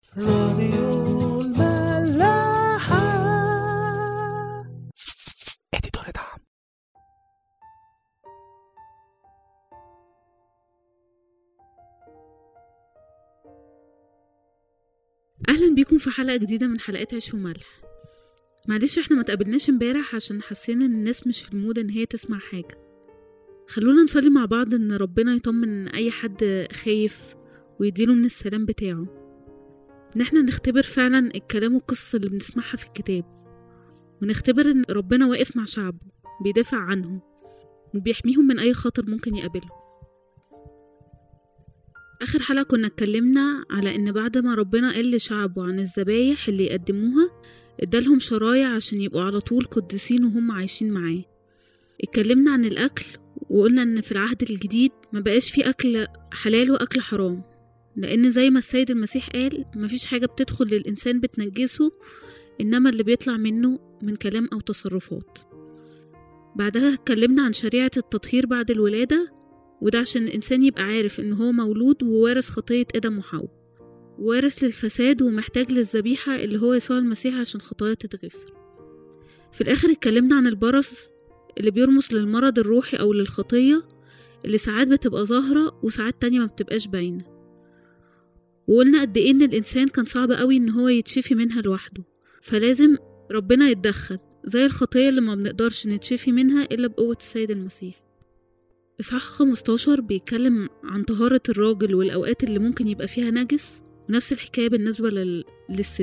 راديو الملاحة اديتور دعم اهلا بيكم في حلقه جديده من حلقات عيش وملح معلش احنا ما تقابلناش امبارح عشان حسينا ان الناس مش في المود ان هي تسمع حاجه خلونا نصلي مع بعض ان ربنا يطمن اي حد خايف ويديله من السلام بتاعه ان احنا نختبر فعلا الكلام والقصص اللي بنسمعها في الكتاب ونختبر ان ربنا واقف مع شعبه بيدافع عنهم وبيحميهم من اي خطر ممكن يقابلهم آخر حلقة كنا اتكلمنا على إن بعد ما ربنا قال لشعبه عن الذبايح اللي يقدموها ادالهم شرايع عشان يبقوا على طول قديسين وهم عايشين معاه اتكلمنا عن الأكل وقلنا إن في العهد الجديد ما بقاش في أكل حلال وأكل حرام لأن زي ما السيد المسيح قال مفيش حاجة بتدخل للإنسان بتنجسه إنما اللي بيطلع منه من كلام أو تصرفات بعدها اتكلمنا عن شريعة التطهير بعد الولادة وده عشان الإنسان يبقى عارف إن هو مولود ووارث خطية آدم وحواء وارث للفساد ومحتاج للذبيحة اللي هو يسوع المسيح عشان خطايا تتغفر في الآخر اتكلمنا عن البرص اللي بيرمز للمرض الروحي أو للخطية اللي ساعات بتبقى ظاهرة وساعات تانية ما بتبقاش باينة وقلنا قد إيه إن الإنسان كان صعب قوي إن هو يتشفي منها لوحده فلازم ربنا يتدخل زي الخطية اللي ما بنقدرش نتشفي منها إلا بقوة السيد المسيح إصحاح 15 بيتكلم عن طهارة الراجل والأوقات اللي ممكن يبقى فيها نجس ونفس الحكاية بالنسبة لل... للست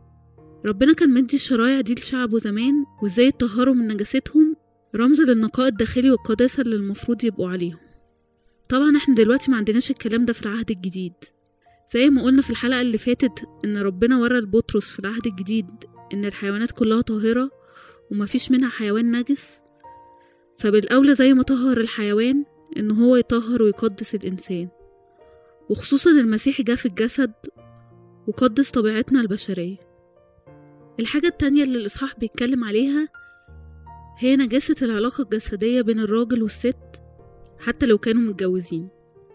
ربنا كان مدي الشرايع دي لشعبه زمان وازاي يطهروا من نجاستهم رمز للنقاء الداخلي والقداسة اللي المفروض يبقوا عليهم طبعا احنا دلوقتي ما عندناش الكلام ده في العهد الجديد زي ما قلنا في الحلقة اللي فاتت ان ربنا ورى لبطرس في العهد الجديد ان الحيوانات كلها طاهرة ومفيش منها حيوان نجس فبالأولى زي ما طهر الحيوان إن هو يطهر ويقدس الإنسان وخصوصا المسيح جه في الجسد وقدس طبيعتنا البشرية الحاجة التانية اللي الإصحاح بيتكلم عليها هي نجاسة العلاقة الجسدية بين الراجل والست حتى لو كانوا متجوزين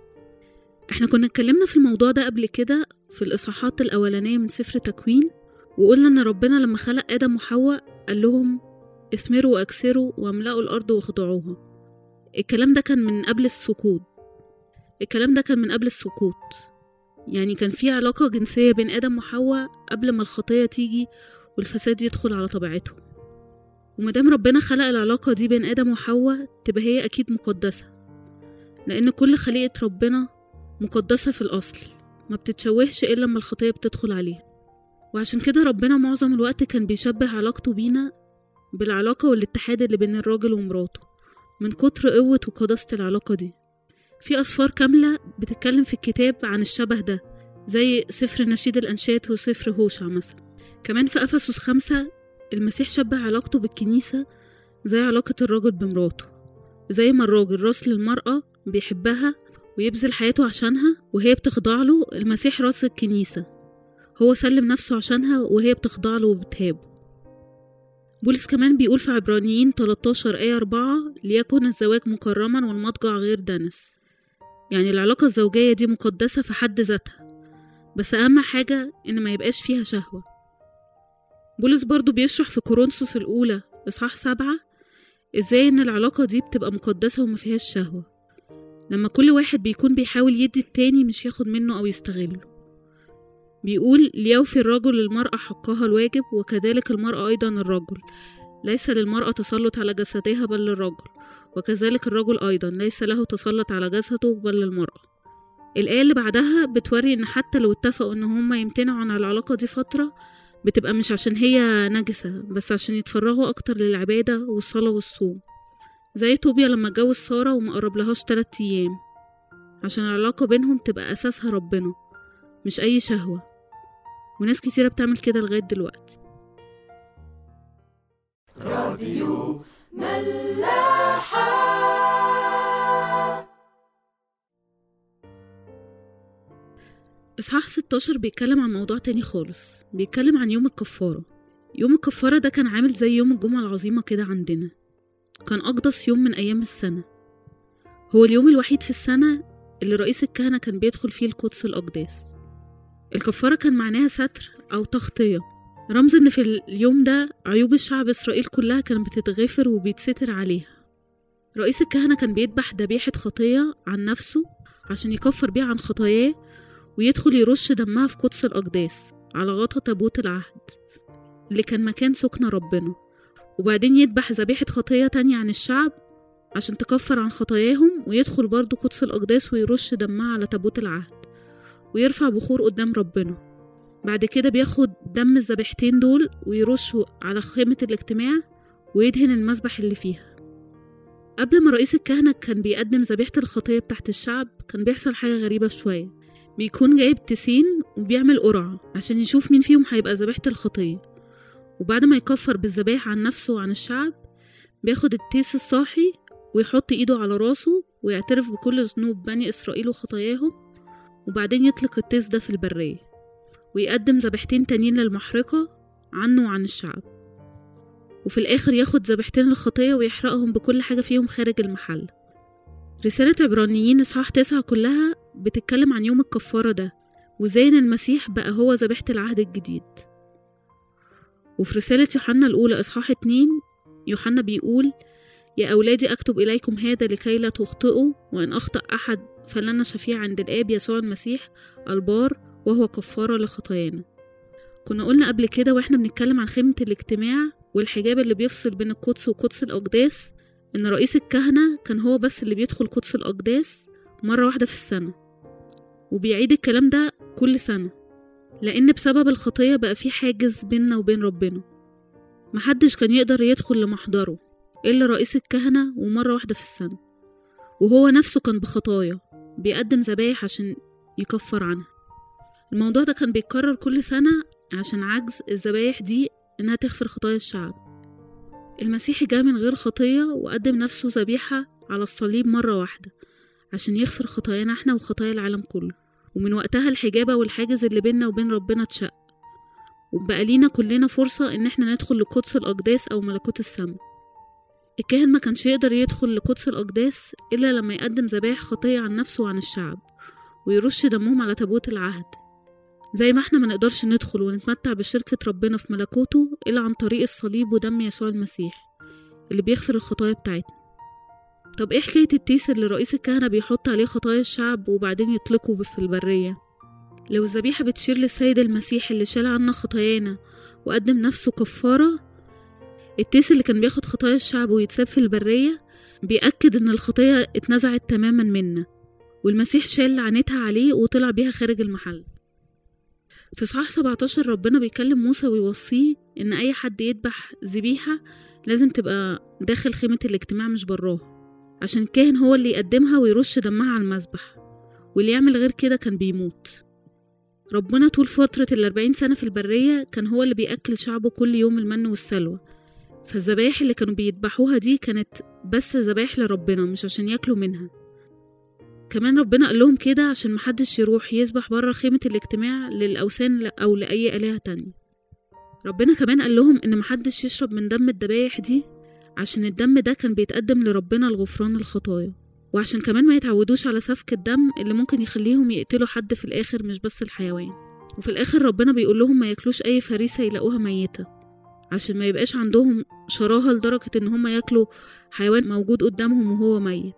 احنا كنا اتكلمنا في الموضوع ده قبل كده في الإصحاحات الأولانية من سفر تكوين وقلنا إن ربنا لما خلق آدم وحواء قال لهم اثمروا واكسروا واملأوا الأرض واخضعوها الكلام ده كان من قبل السقوط الكلام ده كان من قبل السقوط يعني كان في علاقة جنسية بين آدم وحواء قبل ما الخطية تيجي والفساد يدخل على طبيعتهم ومادام ربنا خلق العلاقة دي بين آدم وحواء تبقى هي أكيد مقدسة لأن كل خليقة ربنا مقدسة في الأصل ما بتتشوهش إلا لما الخطية بتدخل عليها وعشان كده ربنا معظم الوقت كان بيشبه علاقته بينا بالعلاقة والاتحاد اللي بين الراجل ومراته من كتر قوة وقداسة العلاقة دي في أسفار كاملة بتتكلم في الكتاب عن الشبه ده زي سفر نشيد الأنشاد وسفر هوشع مثلا كمان في أفسس خمسة المسيح شبه علاقته بالكنيسة زي علاقة الراجل بمراته زي ما الراجل راس للمرأة بيحبها ويبذل حياته عشانها وهي بتخضع له المسيح راس الكنيسة هو سلم نفسه عشانها وهي بتخضع له وبتهابه بولس كمان بيقول في عبرانيين 13 آية 4 ليكن الزواج مكرما والمضجع غير دنس يعني العلاقة الزوجية دي مقدسة في حد ذاتها بس أهم حاجة إن ما يبقاش فيها شهوة بولس برضو بيشرح في كورنثوس الأولى إصحاح سبعة إزاي إن العلاقة دي بتبقى مقدسة وما فيهاش شهوة لما كل واحد بيكون بيحاول يدي التاني مش ياخد منه أو يستغله بيقول ليوفي الرجل للمرأة حقها الواجب وكذلك المرأة أيضا الرجل ليس للمرأة تسلط على جسدها بل للرجل وكذلك الرجل أيضا ليس له تسلط على جسده بل للمرأة الآية اللي بعدها بتوري إن حتى لو اتفقوا إن هما يمتنعوا عن العلاقة دي فترة بتبقى مش عشان هي نجسة بس عشان يتفرغوا أكتر للعبادة والصلاة والصوم زي طوبيا لما اتجوز سارة وما قربلهاش تلات أيام عشان العلاقة بينهم تبقى أساسها ربنا مش أي شهوة وناس كتيرة بتعمل كده لغاية دلوقتي إصحاح 16 بيتكلم عن موضوع تاني خالص بيتكلم عن يوم الكفارة يوم الكفارة ده كان عامل زي يوم الجمعة العظيمة كده عندنا كان أقدس يوم من أيام السنة هو اليوم الوحيد في السنة اللي رئيس الكهنة كان بيدخل فيه القدس الأقداس الكفارة كان معناها ستر أو تغطية رمز إن في اليوم ده عيوب الشعب إسرائيل كلها كانت بتتغفر وبيتستر عليها رئيس الكهنة كان بيذبح ذبيحة خطية عن نفسه عشان يكفر بيها عن خطاياه ويدخل يرش دمها في قدس الأقداس على غطا تابوت العهد اللي كان مكان سكن ربنا وبعدين يذبح ذبيحة خطية تانية عن الشعب عشان تكفر عن خطاياهم ويدخل برضه قدس الأقداس ويرش دمها على تابوت العهد ويرفع بخور قدام ربنا بعد كده بياخد دم الذبيحتين دول ويرشه على خيمة الاجتماع ويدهن المذبح اللي فيها قبل ما رئيس الكهنة كان بيقدم ذبيحة الخطية بتاعت الشعب كان بيحصل حاجة غريبة شوية بيكون جايب تسين وبيعمل قرعة عشان يشوف مين فيهم هيبقى ذبيحة الخطية وبعد ما يكفر بالذبايح عن نفسه وعن الشعب بياخد التيس الصاحي ويحط ايده على راسه ويعترف بكل ذنوب بني إسرائيل وخطاياهم وبعدين يطلق التيس ده في البرية ويقدم ذبيحتين تانيين للمحرقة عنه وعن الشعب وفي الآخر ياخد ذبيحتين الخطية ويحرقهم بكل حاجة فيهم خارج المحل رسالة عبرانيين إصحاح تسعة كلها بتتكلم عن يوم الكفارة ده وزي إن المسيح بقى هو ذبيحة العهد الجديد وفي رسالة يوحنا الأولى إصحاح اتنين يوحنا بيقول يا أولادي أكتب إليكم هذا لكي لا تخطئوا وإن أخطأ أحد فلنا شفيع عند الآب يسوع المسيح البار وهو كفارة لخطايانا كنا قلنا قبل كده واحنا بنتكلم عن خيمة الاجتماع والحجاب اللي بيفصل بين القدس وقدس الأقداس إن رئيس الكهنة كان هو بس اللي بيدخل قدس الأقداس مرة واحدة في السنة وبيعيد الكلام ده كل سنة لأن بسبب الخطية بقى في حاجز بيننا وبين ربنا محدش كان يقدر يدخل لمحضره إلا رئيس الكهنة ومرة واحدة في السنة وهو نفسه كان بخطايا بيقدم ذبايح عشان يكفر عنها الموضوع ده كان بيتكرر كل سنة عشان عجز الذبايح دي إنها تغفر خطايا الشعب المسيح جاء من غير خطية وقدم نفسه ذبيحة على الصليب مرة واحدة عشان يغفر خطايانا احنا وخطايا العالم كله ومن وقتها الحجابة والحاجز اللي بيننا وبين ربنا اتشق وبقى لينا كلنا فرصة إن احنا ندخل لقدس الأقداس أو ملكوت السماء الكاهن ما كانش يقدر يدخل لقدس الأقداس إلا لما يقدم ذبائح خطية عن نفسه وعن الشعب ويرش دمهم على تابوت العهد زي ما احنا ما نقدرش ندخل ونتمتع بشركة ربنا في ملكوته إلا عن طريق الصليب ودم يسوع المسيح اللي بيغفر الخطايا بتاعتنا طب ايه حكاية التيس اللي رئيس الكهنة بيحط عليه خطايا الشعب وبعدين يطلقه في البرية لو الذبيحة بتشير للسيد المسيح اللي شال عنا خطايانا وقدم نفسه كفارة التيس اللي كان بياخد خطايا الشعب ويتساب في البرية بيأكد إن الخطية اتنزعت تماما منا والمسيح شال لعنتها عليه وطلع بيها خارج المحل في صحاح 17 ربنا بيكلم موسى ويوصيه إن أي حد يذبح ذبيحة لازم تبقى داخل خيمة الاجتماع مش براها عشان الكاهن هو اللي يقدمها ويرش دمها على المذبح واللي يعمل غير كده كان بيموت ربنا طول فترة الأربعين سنة في البرية كان هو اللي بيأكل شعبه كل يوم المن والسلوى فالذبايح اللي كانوا بيذبحوها دي كانت بس ذبايح لربنا مش عشان ياكلوا منها كمان ربنا قال لهم كده عشان محدش يروح يذبح بره خيمة الاجتماع للأوثان أو لأي آلهة تانية ربنا كمان قال لهم إن محدش يشرب من دم الذبايح دي عشان الدم ده كان بيتقدم لربنا لغفران الخطايا وعشان كمان ما يتعودوش على سفك الدم اللي ممكن يخليهم يقتلوا حد في الآخر مش بس الحيوان وفي الآخر ربنا بيقول لهم ما ياكلوش أي فريسة يلاقوها ميتة عشان ما يبقاش عندهم شراهة لدرجة إن هم ياكلوا حيوان موجود قدامهم وهو ميت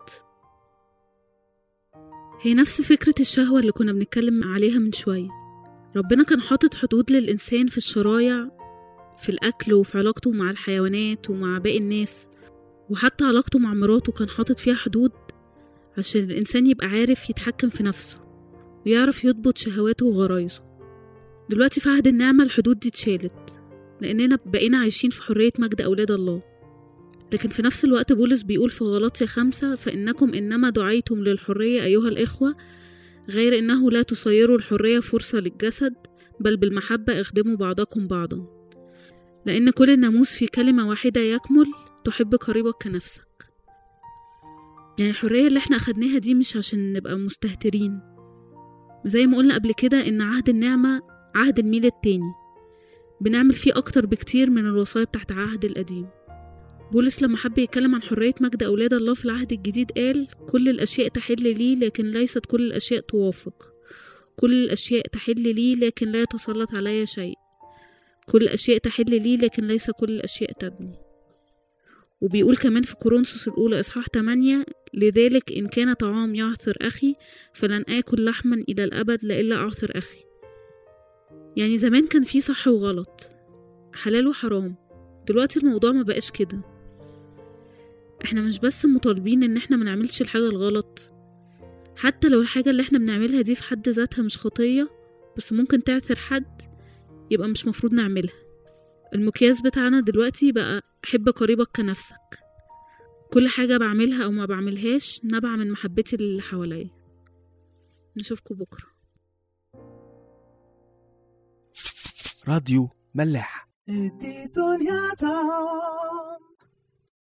هي نفس فكرة الشهوة اللي كنا بنتكلم عليها من شوية ربنا كان حاطط حدود للإنسان في الشرايع في الأكل وفي علاقته مع الحيوانات ومع باقي الناس وحتى علاقته مع مراته كان حاطط فيها حدود عشان الإنسان يبقى عارف يتحكم في نفسه ويعرف يضبط شهواته وغرايزه دلوقتي في عهد النعمة الحدود دي اتشالت لأننا بقينا عايشين في حرية مجد أولاد الله لكن في نفس الوقت بولس بيقول في غلاطيا خمسة فإنكم إنما دعيتم للحرية أيها الإخوة غير إنه لا تصيروا الحرية فرصة للجسد بل بالمحبة اخدموا بعضكم بعضا لأن كل الناموس في كلمة واحدة يكمل تحب قريبك كنفسك يعني الحرية اللي احنا أخدناها دي مش عشان نبقى مستهترين زي ما قلنا قبل كده إن عهد النعمة عهد الميل التاني بنعمل فيه أكتر بكتير من الوصايا بتاعت العهد القديم بولس لما حب يتكلم عن حرية مجد أولاد الله في العهد الجديد قال كل الأشياء تحل لي لكن ليست كل الأشياء توافق كل الأشياء تحل لي لكن لا يتسلط علي شيء كل الأشياء تحل لي لكن ليس كل الأشياء تبني وبيقول كمان في كورنثوس الأولى إصحاح 8 لذلك إن كان طعام يعثر أخي فلن آكل لحما إلى الأبد لإلا أعثر أخي يعني زمان كان في صح وغلط حلال وحرام دلوقتي الموضوع ما بقاش كده احنا مش بس مطالبين ان احنا ما نعملش الحاجة الغلط حتى لو الحاجة اللي احنا بنعملها دي في حد ذاتها مش خطية بس ممكن تعثر حد يبقى مش مفروض نعملها المقياس بتاعنا دلوقتي بقى حب قريبك كنفسك كل حاجة بعملها أو ما بعملهاش نابعة من محبتي اللي حواليا نشوفكم بكرة راديو ملاح ادي دنيا طعم